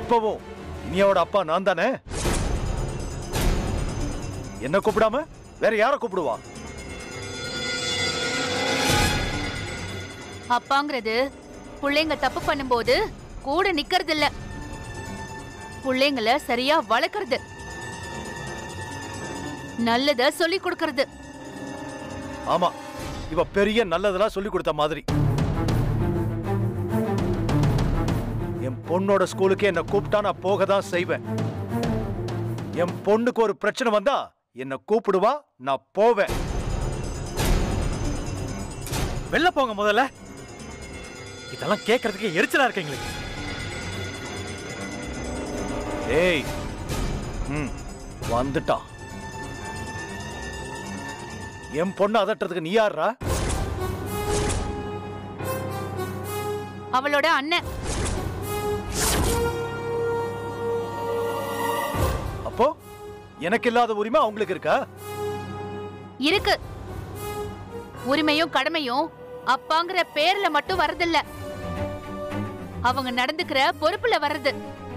இப்பவும் இனியாவோட அப்பா நான் தானே என்ன கூப்பிடாம வேற யார கூப்பிடுவா அப்பாங்கிறது புள்ளைங்க தப்பு பண்ணும்போது கூட நிக்கிறது இல்ல புள்ளைங்கள சரியா வளர்க்கறது நல்லத சொல்லி கொடுக்கறது ஆமா இவ பெரிய நல்லதெல்லாம் சொல்லி கொடுத்த மாதிரி என் பொண்ணோட ஸ்கூலுக்கு என்ன கூப்பிட்டா நான் போக தான் செய்வேன் என் பொண்ணுக்கு ஒரு பிரச்சனை வந்தா என்ன கூப்பிடுவா நான் போவேன் வெளில போங்க முதல்ல இதெல்லாம் கேட்கறதுக்கு எரிச்சலா இருக்கு எங்களுக்கு ஏய் ம் வந்துட்டான் என் பொண்ணு அதட்டுறதுக்கு நீ யாருடா அவளோட அண்ணன் அப்போ எனக்கு இல்லாத உரிமை அவங்களுக்கு இருக்கா இருக்கு உரிமையும் கடமையும் அப்பாங்கிற பேர்ல மட்டும் வரதில்ல அவங்க நடந்துக்கிற பொறுப்புல வர்றது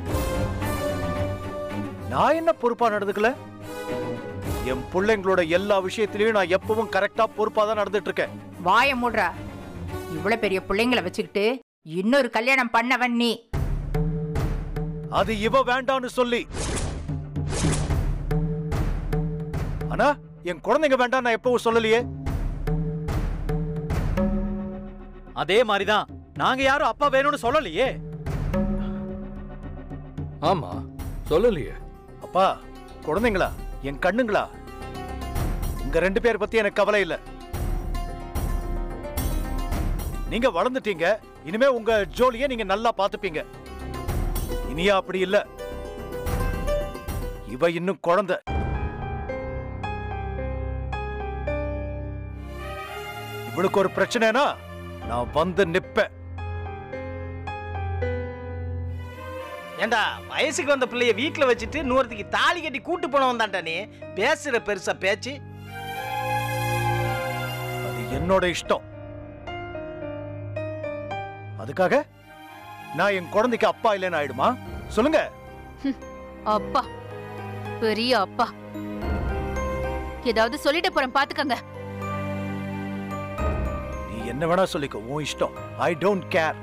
நான் என்ன பொறுப்பா நடந்துக்கல என் பிள்ளைங்களோட எல்லா விஷயத்திலயும் நான் எப்பவும் கரெக்டா பொறுப்பா தான் நடந்துட்டு இருக்கேன் வாய மூடுறா இவ்வளவு பெரிய பிள்ளைங்கள வச்சுக்கிட்டு இன்னொரு கல்யாணம் பண்ணவன் நீ அது இவ வேண்டாம்னு சொல்லி ஆனா என் குழந்தைங்க வேண்டாம் நான் எப்பவும் சொல்லலையே அதே மாதிரிதான் நாங்க யாரும் அப்பா வேணும்னு சொல்லலையே ஆமா சொல்லலையே அப்பா குழந்தைங்களா என் கண்ணுங்களா உங்க ரெண்டு பேர் பத்தி எனக்கு கவலை இல்ல நீங்க வளர்ந்துட்டீங்க இனிமே உங்க ஜோலியை நீங்க நல்லா பாத்துப்பீங்க இனியா அப்படி இல்ல இவ இன்னும் குழந்தை இவளுக்கு ஒரு பிரச்சனைனா நான் வந்து நிப்பேன் ஏண்டா வயசுக்கு வந்த பிள்ளைய வீட்ல வச்சுட்டு நூறதுக்கு தாலி கட்டி கூட்டு போனவன் தான்டா நீ பேசுற பெருசா பேச்சு அது என்னோட இஷ்டம் அதுக்காக நான் என் குழந்தைக்கு அப்பா இல்லைன்னு ஆயிடுமா சொல்லுங்க அப்பா பெரிய அப்பா ஏதாவது சொல்லிட்டு போறேன் பாத்துக்கங்க நீ என்ன வேணா சொல்லிக்கோ உன் இஷ்டம் ஐ டோன்ட் கேர்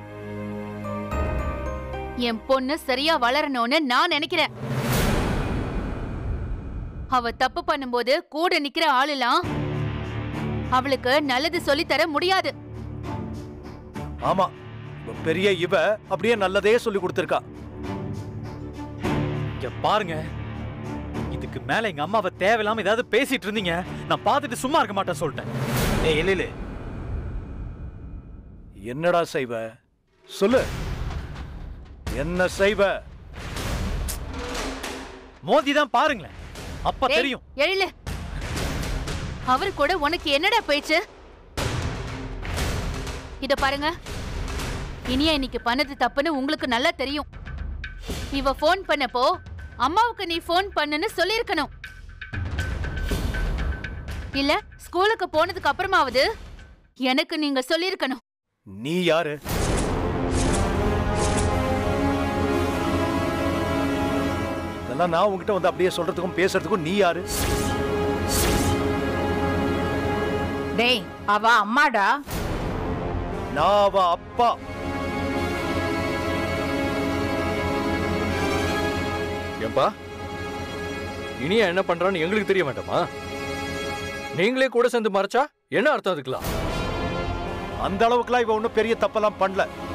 என் பொண்ணு சரியா வளரணும்னு நான் நினைக்கிறேன் அவ தப்பு பண்ணும்போது கூட நிக்கிற ஆளுலாம் அவளுக்கு நல்லது சொல்லித் தர முடியாது ஆமா இவ பெரிய இவ அப்படியே நல்லதே சொல்லி கொடுத்திருக்கா இங்க பாருங்க இதுக்கு மேல எங்க அம்மாவை தேவையில்லாம ஏதாவது பேசிட்டு இருந்தீங்க நான் பார்த்துட்டு சும்மா இருக்க மாட்டேன் சொல்லிட்டேன் ஏய் இல்ல என்னடா செய்வ சொல்லு என்ன செய்வ மோதி தான் பாருங்களேன் அப்ப டேய், தெரியும் எழிலு அவரு கூட உனக்கு என்னடா பேச்சு இத பாருங்க இனியா இன்னைக்கு பண்ணது தப்புன்னு உங்களுக்கு நல்லா தெரியும் இவ ஃபோன் பண்ணப்போ அம்மாவுக்கு நீ ஃபோன் பண்ணுன்னு சொல்லியிருக்கணும் இல்ல ஸ்கூலுக்கு போனதுக்கு அப்புறமாவது எனக்கு நீங்க சொல்லியிருக்கணும் நீ யாரு இதெல்லாம் நான் உன்கிட்ட வந்து அப்படியே சொல்றதுக்கும் பேசுறதுக்கும் நீ யாரு டேய் அவ அம்மாடா நான் அவ அப்பா ஏன்பா இனியா என்ன பண்றான்னு எங்களுக்கு தெரிய வேண்டாமா நீங்களே கூட சேர்ந்து மறைச்சா என்ன அர்த்தம் அதுக்கலாம் அந்த அளவுக்குலாம் இவ ஒன்றும் பெரிய தப்பெல்லாம் பண்ணல